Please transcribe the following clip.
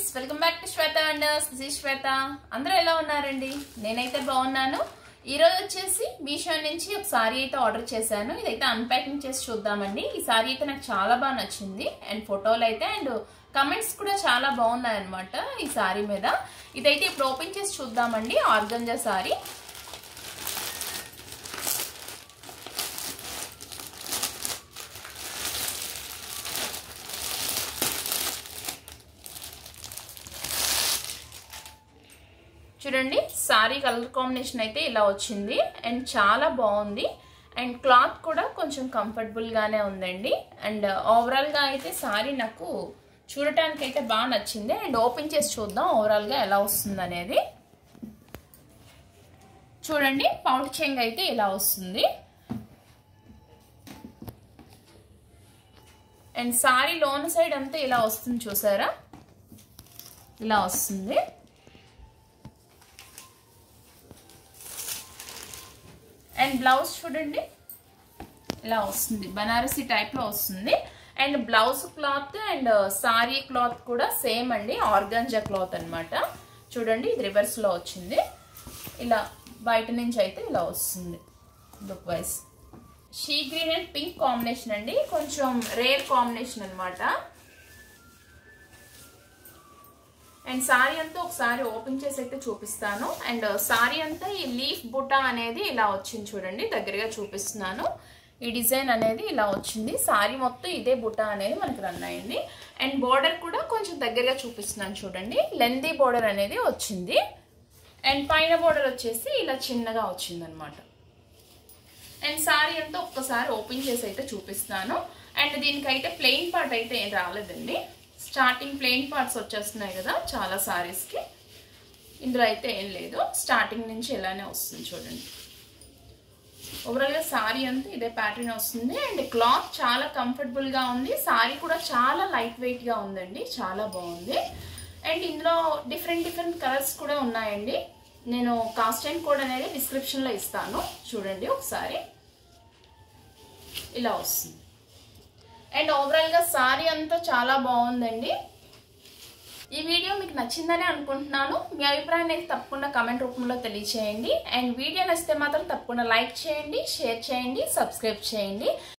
welcome back to Shweta అండర్స్ దిస్ శ్వేత అందరూ ఎలా ఉన్నారండి నేనైతే బాగున్నాను ఈ రోజు వచ్చేసి మీషో నుంచి ఒక సారీ అయితే ఆర్డర్ చేశాను ఇదైతే అన్ప్యాకింగ్ చేసి చూద్దామండి ఈ సారీ అయితే నాకు చాలా బాగా నచ్చింది అండ్ ఫోటోలు అయితే అండ్ కమెంట్స్ కూడా చాలా బాగున్నాయి అనమాట ఈ సారీ మీద ఇదైతే ఇప్పుడు ఓపెన్ చేసి చూద్దామండి ఆర్గంజా సారీ చూడండి సారీ కలర్ కాంబినేషన్ అయితే ఇలా వచ్చింది అండ్ చాలా బాగుంది అండ్ క్లాత్ కూడా కొంచెం కంఫర్టబుల్గానే ఉందండి అండ్ ఓవరాల్గా అయితే సారీ నాకు చూడటానికి అయితే బాగా నచ్చింది అండ్ ఓపెన్ చేసి చూద్దాం ఓవరాల్గా ఎలా వస్తుంది అనేది చూడండి పౌండ్ చెంగ్ అయితే ఇలా వస్తుంది అండ్ సారీ లోన్ సైడ్ అంతా ఇలా వస్తుంది చూసారా ఇలా వస్తుంది అండ్ బ్లౌజ్ చూడండి ఇలా వస్తుంది బనారసి టైప్లో వస్తుంది and blouse cloth and sari cloth కూడా సేమ్ అండి ఆర్గాంజా క్లాత్ అనమాట చూడండి ఇది రివర్స్లో వచ్చింది ఇలా బయట నుంచి అయితే ఇలా వస్తుంది look wise she green and pink combination అండి కొంచెం రేర్ కాంబినేషన్ అనమాట అండ్ సారీ అంతా ఒకసారి ఓపెన్ చేసి అయితే చూపిస్తాను అండ్ సారీ అంతా ఈ లీఫ్ బుట్ట అనేది ఇలా వచ్చింది చూడండి దగ్గరగా చూపిస్తున్నాను ఈ డిజైన్ అనేది ఇలా వచ్చింది సారీ మొత్తం ఇదే బుట్ట అనేది మనకి రన్ అయింది అండ్ బోర్డర్ కూడా కొంచెం దగ్గరగా చూపిస్తున్నాను చూడండి లెందీ బోర్డర్ అనేది వచ్చింది అండ్ పైన బోర్డర్ వచ్చేసి ఇలా చిన్నగా వచ్చింది అనమాట అండ్ సారీ అంతా ఒక్కసారి ఓపెన్ చేసి అయితే చూపిస్తాను అండ్ దీనికైతే ప్లెయిన్ పార్ట్ అయితే ఏం రాలేదండి స్టార్టింగ్ ప్లెయిన్ పార్ట్స్ వచ్చేస్తున్నాయి కదా చాలా సారీస్కి ఇందులో అయితే ఏం లేదు స్టార్టింగ్ నుంచి ఇలానే వస్తుంది చూడండి ఓవరాల్గా సారీ అంతా ఇదే ప్యాటర్న్ వస్తుంది అండ్ క్లాత్ చాలా కంఫర్టబుల్గా ఉంది సారీ కూడా చాలా లైట్ వెయిట్గా ఉందండి చాలా బాగుంది అండ్ ఇందులో డిఫరెంట్ డిఫరెంట్ కలర్స్ కూడా ఉన్నాయండి నేను కాస్ట్ అండ్ కోడ్ అనేది డిస్క్రిప్షన్లో ఇస్తాను చూడండి ఒకసారి ఇలా వస్తుంది అండ్ ఓవరాల్గా సారీ అంతా చాలా బాగుందండి ఈ వీడియో మీకు నచ్చిందని అనుకుంటున్నాను మీ అభిప్రాయాన్ని అయితే తప్పకుండా కమెంట్ రూపంలో తెలియచేయండి అండ్ వీడియో నచ్చితే మాత్రం తప్పకుండా లైక్ చేయండి షేర్ చేయండి సబ్స్క్రైబ్ చేయండి